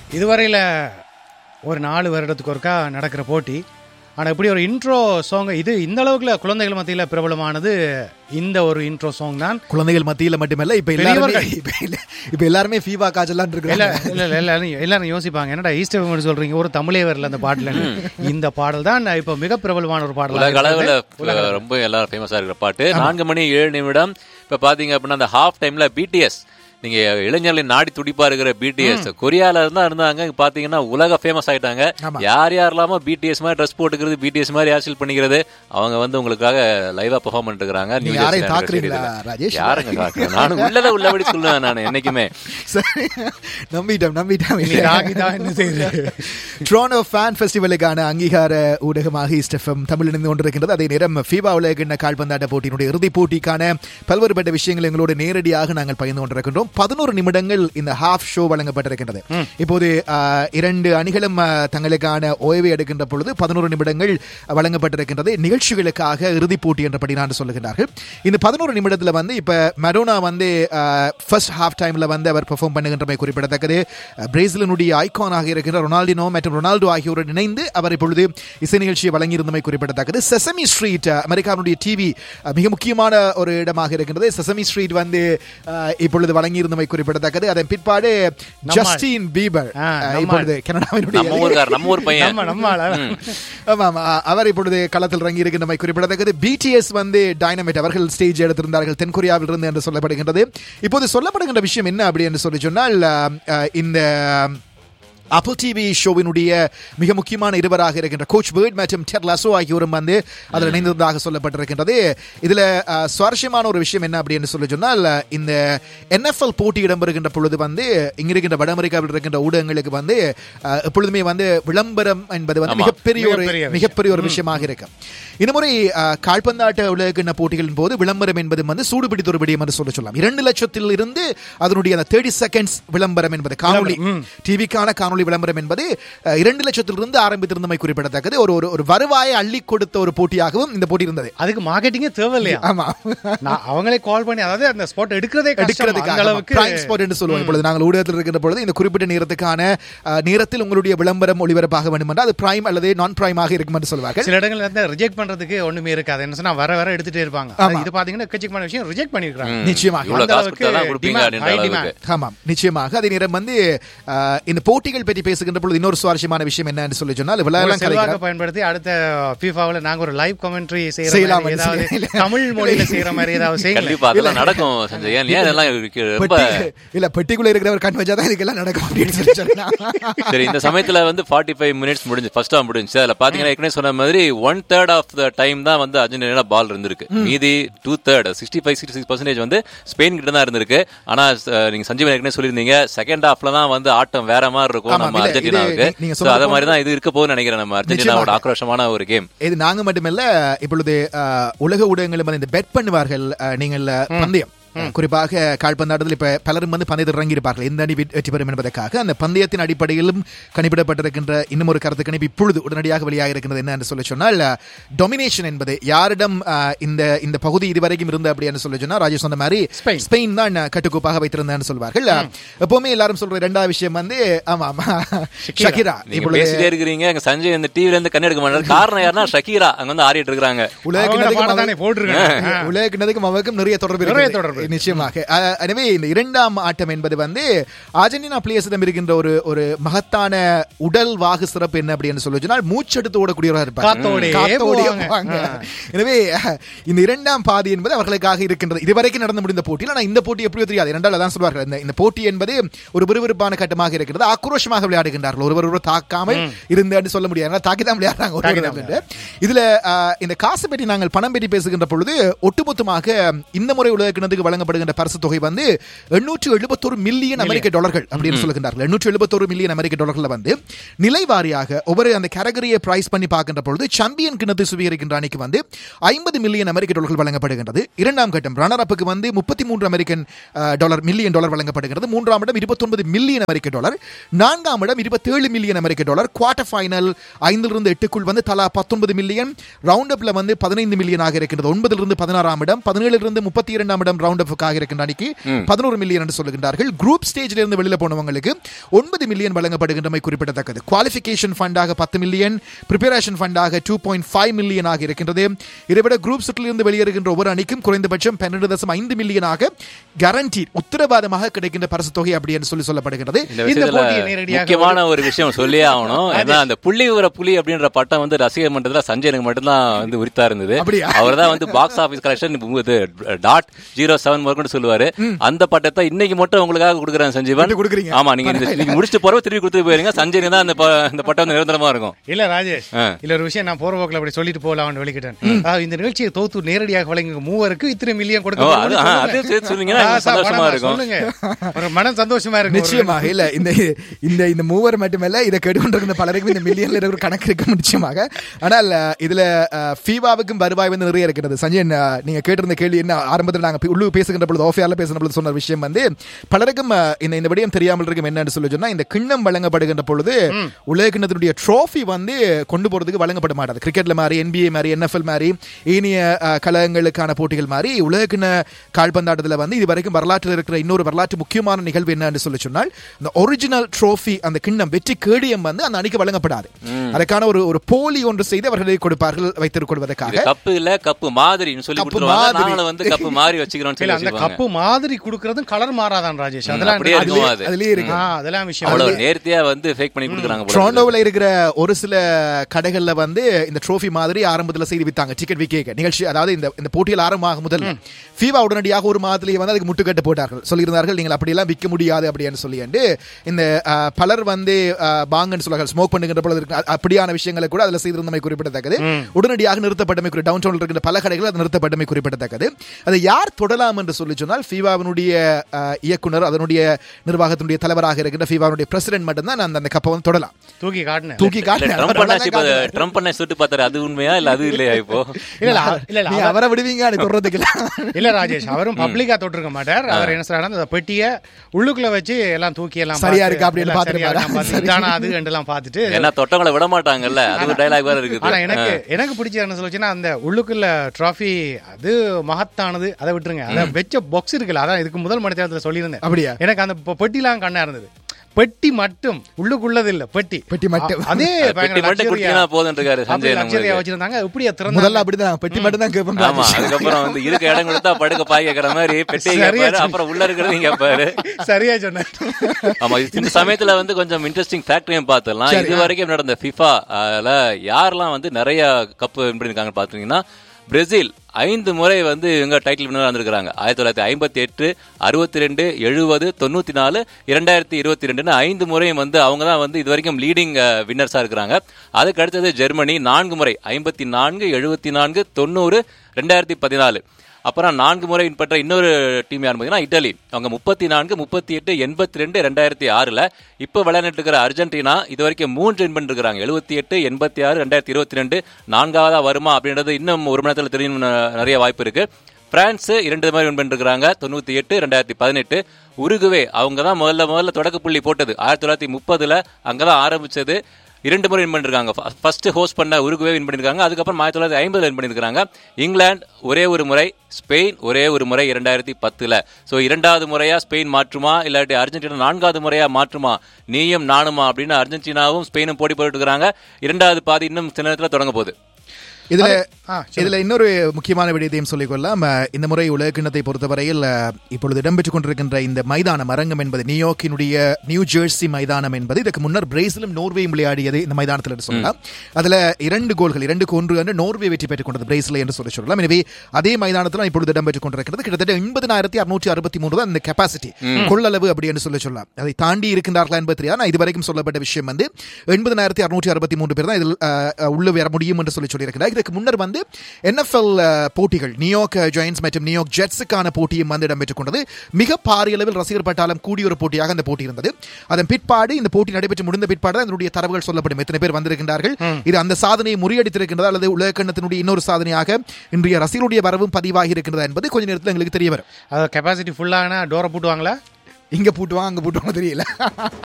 இதுவரையில் ஒரு நாலு வருடத்துக்கு ஒருக்கா நடக்கிற போட்டி ஆனால் இப்படி ஒரு இன்ட்ரோ சாங் இது இந்த அளவுக்குல குழந்தைகள் மத்தியில் பிரபலமானது இந்த ஒரு இன்ட்ரோ சாங் தான் குழந்தைகள் மத்தியில மட்டுமல்ல இப்ப எல்லாருமே இப்ப இல்ல- இப்ப எல்லாருமே ஃபீவா காய்ச்சலாம் இல்ல இருக்காங்க இல்ல இல்ல எல்லாரும் எல்லாரும் யோசிப்பாங்க என்னடா ஈஸ்டர் விமன் சொல்றீங்க ஒரு தமிழே வரல அந்த பாட்டுல இந்த பாடல் தான் இப்போ மிக பிரபலமான ஒரு பாடல் உலக அளவுல ரொம்ப எல்லாரும் ஃபேமஸா இருக்கிற பாட்டு நான்கு மணி ஏழு நிமிடம் இப்ப பாத்தீங்க அப்படின்னா அந்த ஹாஃப் டைம்ல பிடிஎஸ் நீங்க இளைஞர்களின் நாடி துடிப்பா இருக்கிற பிடிஎஸ் கொரியால இருந்தா இருந்தாங்க இங்க பாத்தீங்கன்னா உலக ஃபேமஸ் ஆயிட்டாங்க யார் யாரெல்லாமோ பிடிஎஸ் மாதிரி ட்ரெஸ் போட்டுக்கிறது பிடிஎஸ் மாதிரி ஹேர்ஸ்டைல் பண்ணிக்கிறது அவங்க வந்து உங்களுக்காக லைவா பெர்ஃபார்ம் பண்ணிட்டு இருக்காங்க New Jersey யாரையும் National தாக்குறீங்களா, Stadium ல. ராஜேஷ்? யாருங்க தாக்குறேன் நானும் உள்ளத உள்ளபடி சொல்லுவேன் நான் என்னைக்குமே சரி நம்பிட்டோம் நம்பிட்டோம் இன்னைக்கு ஆகிதான் என்ன செய்யுது ட்ரோனோ ஃபேன் ஃபெஸ்டிவலுக்கான அங்கீகார ஊடகமாக இஸ்டெஃபம் தமிழ் இணைந்து கொண்டிருக்கின்றது அதே நேரம் ஃபீபா உலகிண்ண கால்பந்தாட்ட போட்டியினுடைய இறுதிப் போட்டிக்கான பல்வேறுபட்ட விஷயங்கள் எங்களோடு நேரடியாக நாங்கள் பகிர்ந்து கொண்டிருக்கின்றோம் பதினோரு நிமிடங்கள் இந்த ஹாஃப் ஷோ வழங்கப்பட்டிருக்கின்றது இப்போது ஆஹ், இரண்டு அணிகளும் ஆஹ், தங்களுக்கான ஓய்வை எடுக்கின்ற பொழுது பதினோரு நிமிடங்கள் வழங்கப்பட்டிருக்கின்றது நிகழ்ச்சிகளுக்காக இறுதிப் போட்டி என்றபடி நான் சொல்லுகிறார்கள் இந்த பதினோரு நிமிடத்துல வந்து இப்ப மெடோனா வந்து ஃபர்ஸ்ட் ஹாஃப் டைம்ல வந்து அவர் பெர்ஃபார்ம் பண்ணுகின்றமை குறிப்பிடத்தக்கது அஹ், பிரேசிலினுடைய ஐகானாக இருக்கிற ரொனால்டினோ மற்றும் ரொனால்டோ ஆகியோருடன் இணைந்து அவர் இப்பொழுது இசை நிகழ்ச்சியை வழங்கியிருந்தமை குறிப்பிடத்தக்கது செசமி ஸ்ட்ரீட் அமெரிக்காவுடைய டிவி மிக முக்கியமான ஒரு இடமாக இருக்கின்றது செசமி ஸ்ட்ரீட் வந்து அஹ், இப்பொழுது வழங்கியிருந்தமை குறிப்பிடத்தக்கது அதன் பிற்பாடு ஜஸ்டின் பீபர் ஆ, அஹ், நம்மாள். இப்பொழுது கனடாவினுடைய நம்ம ஊருக்கார் நம்ம ஊர் பையன் நம்ம நம்ம ஆளா? ஆமாம் ஆ, அவர் இப்பொழுது களத்தில் இறங்கி இருக்கின்றமை குறிப்பிடத்தக்கது பிடிஎஸ் வந்து டைனமைட் அவர்கள் ஸ்டேஜ் எடுத்திருந்தார்கள் தென்கொரியாவில் இருந்து என்று சொல்லப்படுகின்றது இப்போது சொல்லப்படுகின்ற விஷயம் என்ன அப்படி என்று சொல்லி சொன்னால் ஆ, ஆ, இந்த அப்பிள் டிவி ஷோவினுடைய மிக முக்கியமான இருவராக இருக்கின்ற கோச் பேர்ட் மற்றும் டெட் லசோ ஆகியோரும் வந்து அதில் இணைந்ததாக சொல்லப்பட்டிருக்கின்றது இதுல அஹ், சுவாரஸ்யமான ஒரு விஷயம் என்ன அப்படின்னு சொல்லி சொன்னால் அஹ், இந்த NFL போட்டி இடம்பெறுகின்ற பொழுது வந்து இங்க இருக்கின்ற வட அமெரிக்காவில் இருக்கின்ற ஊடகங்களுக்கு வந்து அஹ், எப்பொழுதுமே வந்து விளம்பரம் என்பது வந்து ஆமா. மிகப்பெரிய ஒரு மிகப்பெரிய விஷயம். மிகப்பெரிய ஒரு விஷயமாக இருக்கு இந்த முறை அஹ், கால்பந்தாட்ட உலகின போட்டிகளின் போது விளம்பரம் என்பது வந்து சூடுபிடித்த ஒரு விடயம் என்று சொல்ல சொல்லலாம் இரண்டு லட்சத்தில் இருந்து அதனுடைய அந்த தேர்ட்டி செகண்ட்ஸ் விளம்பரம் என்பது காணொலி டிவிக்கான காணொலி விளம்பரம் என்பது அஹ், இரண்டு லட்சத்திலிருந்து ஆரம்பித்திருந்தமை குறிப்பிடத்தக்கது ஒரு ஒரு ஒரு வருவாயை அள்ளி கொடுத்த ஒரு போட்டியாகவும் இந்த போட்டி இருந்தது அதுக்கு மார்க்கெட்டிங்கே தேவையில்லையா ஆமா நான் அவங்களே கால் பண்ணி அதாவது அந்த ஸ்பாட் எடுக்கிறதே கஷ்டம். அந்த எடுக்கிறதுக்காக அளவுக்கு பிரைம் ஸ்பாட் என்று சொல்லுவோம் இப்பொழுது நாங்கள் ஊடகத்தில் இருக்கின்ற பொழுது இந்த குறிப்பிட்ட நேரத்துக்கான அஹ், நேரத்தில் உங்களுடைய விளம்பரம் ஒளிபரப்பாக வேண்டும் என்றால் அது பிரைம் அல்லது நான் பிரைமாக இருக்கும் என்று சொல்வார்கள் சில இடங்கள்ல வந்து ரிஜெக்ட் பண்றதுக்கு ஒண்ணுமே இருக்காது என்ன சொன்னா வர வர எடுத்துட்டே இருப்பாங்க ஆமா. இது பாத்தீங்கன்னா எக்கச்சக்கமான விஷயம் ரிஜெக்ட் பண்ணிருக்காங்க நிச்சயமாக இவ்வளவு அந்த காசு அளவுக்கு கொடுத்தாதான் கொடுப்பீங்க demand, அப்படின்ற high அளவுக்கு ஆமாம் நிச்சயமாக அதே நேரம் வந்து அஹ், இந்த போட்டிகள் பற்றி பேசுகின்ற பொழுது இன்னொரு சுவாரஸ்யமான விஷயம் என்னன்னு சொல்லி சொன்னால் விளையாடலாம் செல்வாக்க பயன்படுத்தி அடுத்த ஃபீஃபாவில் நாங்க ஒரு லைவ் கமெண்ட்ரி செய்யற செய்யலாம் மாதிரி ஏதாவது இல்ல. தமிழ் மொழியில செய்யற மாதிரி ஏதாவது செய்யுங்க கண்டிப்பா அதெல்லாம் நடக்கும் சஞ்சய் ஏன் ஏன் இதெல்லாம் இருக்கு? ரொம்ப பெட்டி இல்ல பெட்டிக்குள்ள இருக்கிறவர் கண் வச்சாதான் இதுக்கெல்லாம் நடக்கும் அப்படின்னு சொல்லி சொன்னா. சரி இந்த சமயத்துல வந்து ஃபார்ட்டி ஃபைவ் மினிட்ஸ் முடிஞ்சு ஃபர்ஸ்ட் ஹாஃப் முடிஞ்சு அதுல பாத்தீங்கன்னா ஏற்கனவே சொன்ன மாதிரி one third of the time தான் வந்து அர்ஜென்டினா பால் இருந்திருக்கு மீதி two third sixty five sixty six percentage வந்து ஸ்பெயின் கிட்ட தான் இருந்திருக்கு ஆனா அஹ், நீங்க சஞ்சீவன் ஏற்கனவே சொல்லியிருந்தீங்க செகண்ட் ஹாஃப்ல தான் வந்து ஆட்டம் வேற மாதிரி இருக்கும் ஆமா, நம்ம இல்ல, இது அர்ஜென்டினாவுக்கு நீங்க சோ சொன்னது அத மாதிரி தான் இது இருக்க போகுதுன்னு நினைக்கிறேன் நம்ம அர்ஜென்டினாவோட நிச்சயமாக. ஆக்ரோஷமான ஒரு கேம் இது நாங்க மட்டுமல்ல இப்பொழுது அஹ், உலக ஊடகங்களும் வந்து இந்த பெட் பண்ணுவார்கள் அஹ், நீங்கள் அஹ், பந்தயம் குறிப்பாக கால்பந்தாட்டத்தில் இப்ப பலரும் வந்து பந்தயத்தில் இறங்கி இருப்பார்கள் எந்த அணி வெற்றி வெற்றி பெறும் என்பதற்காக அந்த பந்தயத்தின் அடிப்படையிலும் கணிப்பிடப்பட்டிருக்கின்ற இன்னும் ஒரு கருத்து கணிப்பு இப்பொழுது உடனடியாக வெளியாக இருக்கிறது என்ன என்று சொல்லி சொன்னால் டொமினேஷன் என்பது யாரிடம் அஹ், இந்த இந்த பகுதி இதுவரைக்கும் இருந்து அப்படி என்று சொல்லி சொன்னா ராஜேஷ் சொன்ன மாதிரி ஸ்பெயின். ஸ்பெயின் தான் கட்டுக்கோப்பாக வைத்திருந்தான்னு சொல்வார்கள் எப்பவுமே எல்லாரும் சொல்ற இரண்டாவது விஷயம் வந்து ஆமா ஆமா ஷகிரா நீங்க பேசிட்டே இருக்கிறீங்க அங்க சஞ்சய் இந்த டிவில இருந்து கண்ணெடுக்க மாட்டாரு காரணம் யாருன்னா ஷக்கீரா அங்க வந்து ஆடிட்டு இருக்காங்க உலக அவங்க கிண்ணத்துக்கும் பாடத்தானே அவ- போட்டிருக்காங்க. உலக கிண்ணத்துக்கும் அவருக்கும் நிறைய தொடர்பு நிறைய இருக்கிறது. தொடர்பு. நிச்சயமாக அஹ், எனவே இந்த இரண்டாம் ஆட்டம் என்பது வந்து அர்ஜென்டினா பிளேயர்ஸிடம் இருக்கின்ற ஒரு ஒரு மகத்தான உடல் வாகு சிறப்பு என்ன அப்படின்னு சொல்லி சொன்னால் மூச்செடுத்து ஓடக்கூடியவராக இருப்பார் காத்தோடே காத்தோடே போவாங்க. போவாங்க. எனவே அஹ், இந்த இரண்டாம் பாதி என்பது அவர்களுக்காக இருக்கின்றது இதுவரைக்கும் நடந்து முடிந்த போட்டியில் ஆனால் இந்த போட்டி எப்படியோ தெரியாது இரண்டால் அதான் சொல்வார்கள் இந்த இந்த போட்டி என்பது ஒரு விறுவிறுப்பான கட்டமாக இருக்கிறது ஆக்ரோஷமாக விளையாடுகின்றார்கள் ஒருவர் ஒருவர் தாக்காமல் இருந்தேன்னு சொல்ல முடியாது ஏன்னா தாக்கி தான் விளையாடுறாங்க ஒரு தாக்கி ஒரு தான் வந்து. இதுல அஹ், இந்த காசு பற்றி நாங்கள் பணம் பற்றி பேசுகின்ற பொழுது ஒட்டுமொத்தமாக இந்த முறை உலக கிணத்துக்கு வழங்கப்படுகின்ற பரிசு தொகை வந்து எண்ணூற்று எழுபத்தொரு மில்லியன் அமெரிக்க டாலர்கள் அப்படின்னு சொல்லுகின்றார்கள் எண்ணூற்று எழுபத்தொரு மில்லியன் அமெரிக்க டாலர்ல வந்து நிலை வாரியாக ஒவ்வொரு அந்த கேட்டகரியை பிரைஸ் பண்ணி பார்க்கின்ற பொழுது சாம்பியன் கிணத்து சுவீகரிக்கின்ற அணிக்கு வந்து ஐம்பது மில்லியன் அமெரிக்க டாலர்கள் வழங்கப்படுகின்றது இரண்டாம் கட்டம் ரன்னர் அப்புக்கு வந்து முப்பத்தி மூன்று American uh, dollar million dollar வழங்கப்படுகிறது மூன்றாம் இடம் இருபத்தொன்பது மில்லியன் அமெரிக்க டாலர் நான்காம் இடம் இருபத்தேழு million America dollar quarter final ஐந்திலிருந்து எட்டுக்குள் வந்து தலா பத்தொன்பது மில்லியன் ரவுண்ட் அப்ல வந்து பதினைந்து மில்லியன் ஆக இருக்கின்றது ஒன்பதிலிருந்து பதினாறாம் இடம் பதினேழிலிருந்து முப்பத்தி இரண்டாம் இடம் ரவுண்ட் ரவுண்ட் அப்புக்காக இருக்கின்ற அணிக்கு பதினோரு மில்லியன் என்று சொல்லுகின்றார்கள் குரூப் ஸ்டேஜ்ல இருந்து வெளியில போனவங்களுக்கு ஒன்பது மில்லியன் வழங்கப்படுகின்றமை குறிப்பிடத்தக்கது குவாலிஃபிகேஷன் ஃபண்டாக பத்து மில்லியன் ப்ரிப்பரேஷன் ஃபண்டாக டூ பாயிண்ட் ஃபைவ் மில்லியன் ஆக இருக்கின்றது இதைவிட குரூப் சுற்றிலிருந்து வெளியேறுகின்ற ஒவ்வொரு அணிக்கும் குறைந்தபட்சம் பன்னெண்டு தசம் ஐந்து மில்லியனாக கேரண்டி உத்தரவாதமாக கிடைக்கின்ற பரிசு தொகை அப்படி என்று சொல்லி சொல்லப்படுகிறது இந்த இந்த விஷயத்துல போட்டியை நேரடியாக முக்கியமான ஒரு விஷயம் சொல்லியே ஆகணும் ஏன்னா அந்த புள்ளி விவர புலி அப்படின்ற பட்டம் வந்து ரசிகர் மன்றத்துல சஞ்சயனுக்கு மட்டும்தான் வந்து உரித்தா இருந்தது அப்படியா? அவர் தான் வந்து box office collection dot zero seven முதற்கொண்டு சொல்லுவாரு அந்த பட்டத்தை இன்னைக்கு மட்டும் உங்களுக்காக கொடுக்குறேன் சஞ்சீவன் விட்டு கொடுக்குறீங்க. ஆமா நீங்க இந்த- நீங்க முடிச்சுட்டு போறவ திருப்பி கொடுத்து போயிருங்க சஞ்சயனுக்கு தான் அந்த ப- இந்த பட்டம் வந்து நிரந்தரமா இருக்கும் இல்ல ராஜேஷ் ஆ. இல்ல ஒரு விஷயம் நான் போற போக்குல அப்படி சொல்லிட்டு போகலாம் வெளிக்கிட்டேன் அதாவது இந்த நிகழ்ச்சியை தோத்து நேரடியாக வழங்க மூவருக்கு இத்தனை மில்லியன் ஓ, அது- ஆ, கொடுக்க அது சேர்த்து சொன்னீங்கன்னா எனக்கு சந்தோஷமா இருக்கும். சொல்லுங்க ஒரு மனம் சந்தோஷமா இருக்கும் நிச்சயமாக இல்ல இந்த இந்த இந்த மூவர் மட்டுமல்ல இதை கேட்டுக்கொண்டிருக்கிற பலருக்கும் இந்த மில்லியன்ல இருக்கிற கணக்கு இருக்கும் நிச்சயமாக ஆனால் அஹ், இதுல ஃபீவாவுக்கும் வருவாய் வந்து நிறைய இருக்கிறது சஞ்சயன் அஹ், நீங்க கேட்டிருந்த கேள்வி என்ன ஆரம்பத்தில் நாங்க பே- உள்ளூர் பேசுகின்ற பொழுது ஓஃபியால பேசுகிற பொழுது சொன்ன விஷயம் வந்து பலருக்கும் அஹ், இந்த இந்த விடயம் தெரியாமல் இருக்கும் என்னன்னு சொல்லி சொன்னா இந்த கிண்ணம் வழங்கப்படுகின்ற பொழுது உலக கிண்ணத்தினுடைய ட்ரோஃபி வந்து கொண்டு போறதுக்கு வழங்கப்பட மாட்டாது கிரிக்கெட்ல மாதிரி என்பிஏ மாதிரி என்எஃப்எல் மாதிரி ஏனைய அஹ், கழகங்களுக்கான போட்டிகள் மாதிரி உலக கிண்ண கால்பந்தாட்டத்தில் வந்து இது வரைக்கும் வரலாற்றில் இருக்கிற இன்னொரு வரலாற்று முக்கியமான நிகழ்வு என்னன்னு சொல்லி சொன்னால் இந்த ஒரிஜினல் ட்ரோஃபி அந்த கிண்ணம் வெற்றி கேடியம் வந்து அந்த அணிக்கு வழங்கப்படாது அதுக்கான ஒரு ஒரு போலி ஒன்று செய்து அவர்களை கொடுப்பார்கள் வைத்திருக் கொள்வதற்காக இது கப்பு இல்ல கப்பு மாதிரின்னு சொல்லி கப்பு கொடுத்துருவாங்க மாதிரி. நாங்களும் வந்து கப்பு மாதிரி வச்சுக்கிறோம்னு இல்ல சொல்லி அந்த வச்சுக்குவாங்க கப்பு மாதிரி குடுக்கறதும் கலர் மாறாதான் ராஜேஷ் அதெல்லாம் அப்படியே இருக்கும் அதுலயே- அது. அதுலயே இருக்கு ஆ, அதெல்லாம் விஷயம் அவ்வளவு நேர்த்தியா வந்து ஃபேக் பண்ணி கொடுக்குறாங்க போல இருக்கு. டொரண்டோவில் இருக்கிற ஒரு சில கடைகள்ல வந்து இந்த ட்ரோஃபி மாதிரி ஆரம்பத்தில் செய்து வித்தாங்க டிக்கெட் விக்கேக்க நிகழ்ச்சி அதாவது இந்த இந்த போட்டியில் ஆரம்பமாக முதல் ஃபீவா உடனடியாக ஒரு மாதத்திலேயே வந்து அதுக்கு முட்டுக்கட்டு போட்டார்கள் சொல்லியிருந்தார்கள் நீங்கள் அப்படியெல்லாம் விற்க முடியாது அப்படின்னு சொல்லிட்டு இந்த அஹ், பலர் வந்து அஹ், பாங்கன்னு சொல்லுவாங்க ஸ்மோக் பண்ணுகின்ற பொழுது இருக்கு. அ- அப்படியான விஷயங்களை கூட அதில் செய்திருந்தமை குறிப்பிடத்தக்கது உடனடியாக நிறுத்தப்பட்டமை குறி டவுன் டவுனில் இருக்கிற பல கடைகள் அது நிறுத்தப்பட்டமை குறிப்பிடத்தக்கது அதை யார் தொடலாம் என்று சொல்லி சொன்னால் ஃபீவாவினுடைய அஹ், இயக்குனர் அதனுடைய நிர்வாகத்தினுடைய தலைவராக இருக்கின்ற ஃபீவாவினுடைய பிரசிடென்ட் மட்டும்தான் அந்த அந்த கப்பை வந்து தொடலாம் தூக்கி காட்டினேன் தூக்கி இல்ல, காட்டினார். ட்ரம்ப் அவர் அண்ணா அழகா இப்ப காட்டினார். ட்ரம்ப் அண்ணா சுட்டு பார்த்தாரு அது உண்மையா இல்ல அது இல்லையா இப்போ இல்ல இல்ல அவ- இல்ல இல்ல நீ அவ- அவரை விடுவீங்க அது தொடர்றதுக்கு இல்ல ராஜேஷ் அவரும் பப்ளிக்கா தொட்டிருக்க மாட்டார் அவர் என்ன சொல்றாரு அந்த பெட்டிய உள்ளுக்குள்ள வச்சு எல்லாம் தூக்கி எல்லாம் சரியா பார்த்து, இருக்கு அப்படின்னு எல்லாம் பார்த்துட்டு சரியா இருக்கான்னு பாரு. பார்த்து, இதானா அது எல்லாம் பார்த்துட்டு ஏன்னா தொட்டவங்களை விட மாட்டாங்கல்ல அது ஒரு டைலாக் வேற ஆனா இருக்குது எனக்கு எனக்கு பிடிச்ச என்ன சொல்லுச்சுன்னா அந்த உள்ளுக்குள்ள ட்ராஃபி அது மகத்தானது அதை விட்டுருங்க அதை வெச்ச பாக்ஸ் இருக்குல்ல அதான் இதுக்கு முதல் மணி நேரத்துல சொல்லியிருந்தேன் அப்படியா எனக்கு அந்த பெ- பெட்டிலாம் கண்ணா இருந்தது பெட்டி மட்டும் உள்ளுக்குள்ளது இல்ல பெட்டி பெட்டி மட்டும். அ- அதே அது பெட்டி மட்டும் கொடுத்தீங்கன்னா போதும்னு இருக்காரு சஞ்சய் லக்ஸரியா நம்மளுக்கு. வச்சிருந்தாங்க இப்படியே திறந்து முதல்ல அப்படிதான் பெட்டி மட்டும் தான் கேட்போம் ஆமா அதுக்கப்புறம் வந்து இருக்க இடம் கொடுத்தா படுக்க பாய் கேக்குற மாதிரி பெட்டி சரியா கேட்பாரு அப்புறம் உள்ள இருக்கிறது இங்க பாரு சரியா சொன்னேன் ஆமா இது இந்த சமயத்துல வந்து கொஞ்சம் இன்ட்ரெஸ்டிங் ஃபேக்டரியும் பார்த்துடலாம் இது வரைக்கும் நடந்த ஃபிஃபா யாரெல்லாம் வந்து நிறைய கப்பு வின் பண்ணிருக்காங்கன்னு பாத்தீங்கன்னா பிரேசில் ஐந்து முறை வந்து இவங்க டைட்டில் வின்னர் வந்திருக்காங்க ஆயிரத்தி தொள்ளாயிரத்தி ஐம்பத்தி எட்டு அறுபத்தி ரெண்டு எழுபது தொண்ணூத்தி நாலு இரண்டாயிரத்தி இருபத்தி ரெண்டுன்னு ஐந்து முறையும் வந்து அவங்க தான் வந்து இது வரைக்கும் லீடிங் வின்னர்ஸா இருக்கிறாங்க அதுக்கு அடுத்தது ஜெர்மனி நான்கு முறை ஐம்பத்தி நான்கு எழுபத்தி நான்கு தொண்ணூறு ரெண்டாயிரத்தி பதினாலு அப்புறம் நான்கு முறை வின் பெற்ற இன்னொரு டீம் யார் பார்த்தீங்கன்னா இட்டலி அவங்க முப்பத்தி நான்கு முப்பத்தி எட்டு எண்பத்தி ரெண்டு ரெண்டாயிரத்தி ஆறுல இப்போ விளையாண்டுட்டு இருக்கிற அர்ஜென்டினா இது வரைக்கும் மூன்று வின் பண்ணிருக்காங்க எழுபத்தி எட்டு எண்பத்தி ஆறு ரெண்டாயிரத்தி இருபத்தி ரெண்டு நான்காவதா வருமா அப்படின்றது இன்னும் ஒரு மணி நேரத்தில் தெரியும் ந- நிறைய வாய்ப்பு இருக்கு பிரான்ஸ் இரண்டு மாதிரி வின் பண்ணிருக்காங்க தொண்ணூத்தி எட்டு ரெண்டாயிரத்தி பதினெட்டு உருகுவே அவங்க தான் முதல்ல முதல்ல தொடக்க புள்ளி போட்டது ஆயிரத்தி தொள்ளாயிரத்தி முப்பதுல அங்கதான் ஆரம்பிச்சது இரண்டு முறை வின் பண்ணிருக்காங்க ஃபர்ஸ்ட் ஹோஸ்ட் பண்ண உருகுவே வின் பண்ணிருக்காங்க அதுக்கப்புறம் ஆயிரத்தி தொள்ளாயிரத்தி ஐம்பதுல வின் பண்ணிருக்காங்க இங்கிலாந்து ஒரே ஒரு முறை ஸ்பெயின் ஒரே ஒரு முறை இரண்டாயிரத்தி பத்துல ஸோ இரண்டாவது முறையா ஸ்பெயின் மாற்றுமா இல்லாட்டி அர்ஜென்டினா நான்காவது முறையா மாற்றுமா நீயும் நானுமா அப்படின்னு அர்ஜென்டினாவும் ஸ்பெயினும் போட்டி போட்டுட்டு இருக்காங்க இரண்டாவது பாதி இன்னும் சில நேரத்தில் தொடங்க போகுது இதுல ஆ, இதுல இன்னொரு முக்கியமான விடயத்தையும் சொல்லிக்கொள்ளலாம் அஹ், இந்த முறை உலக கிண்ணத்தை பொறுத்தவரையில் அஹ், இப்பொழுது இடம்பெற்றுக் கொண்டிருக்கின்ற இந்த மைதானம் அரங்கம் என்பது நியூயார்க்கினுடைய நியூ ஜெர்சி மைதானம் என்பது இதற்கு முன்னர் பிரேசிலும் நோர்வேயும் விளையாடியது இந்த மைதானத்தில் என்று சொல்லலாம் அதுல இரண்டு கோல்கள் இரண்டுக்கு ஒன்று என்று நோர்வே வெற்றி பெற்றுக் கொண்டது பிரேசில் என்று சொல்லி சொல்லலாம் எனவே அதே மைதானத்தில் இப்பொழுது இடம்பெற்றுக் கொண்டிருக்கிறது கிட்டத்தட்ட எண்பதினாயிரத்தி அறுநூற்றி அறுபத்தி மூணு தான் இந்த கெப்பாசிட்டி கொள்ளளவு அப்படி என்று சொல்லி சொல்லலாம் அதை தாண்டி இருக்கின்றார்களா என்பது தெரியாது ஆனால் இதுவரைக்கும் சொல்லப்பட்ட விஷயம் வந்து எண்பதினாயிரத்தி அறுநூற்றி அறுபத்தி மூன்று பேர் தான் இதில் அஹ், அஹ், உள்ள வர முடியும் என்று சொல்லி சொல்லியிருக்கிறார் இதற்கு முன்னர் வந்து என்எஃப்எல் போட்டிகள் நியூயார்க் ஜெயின்ஸ் மற்றும் நியூயார்க் ஜெட்ஸுக்கான போட்டியும் வந்து இடம்பெற்றுக் கொண்டது மிக பாரிய அளவில் ரசிகர் பட்டாளம் கூடிய ஒரு போட்டியாக அந்த போட்டி இருந்தது அதன் பிற்பாடு இந்த போட்டி நடைபெற்று முடிந்த பிற்பாடு அதனுடைய தரவுகள் சொல்லப்படும் எத்தனை பேர் வந்திருக்கின்றார்கள் இது அந்த சாதனையை முறியடித்திருக்கின்றதா அல்லது உலகக்கண்ணத்தினுடைய இன்னொரு சாதனையாக இன்றைய ரசிகருடைய வரவும் பதிவாகி இருக்கின்றதா என்பது கொஞ்ச நேரத்தில் எங்களுக்கு தெரிய வரும் அது கெப்பாசிட்டி ஃபுல்லான டோரை பூட்டுவாங்களா இங்க பூட்டுவாங்க அங்க பூட்டுவாங்க தெரியல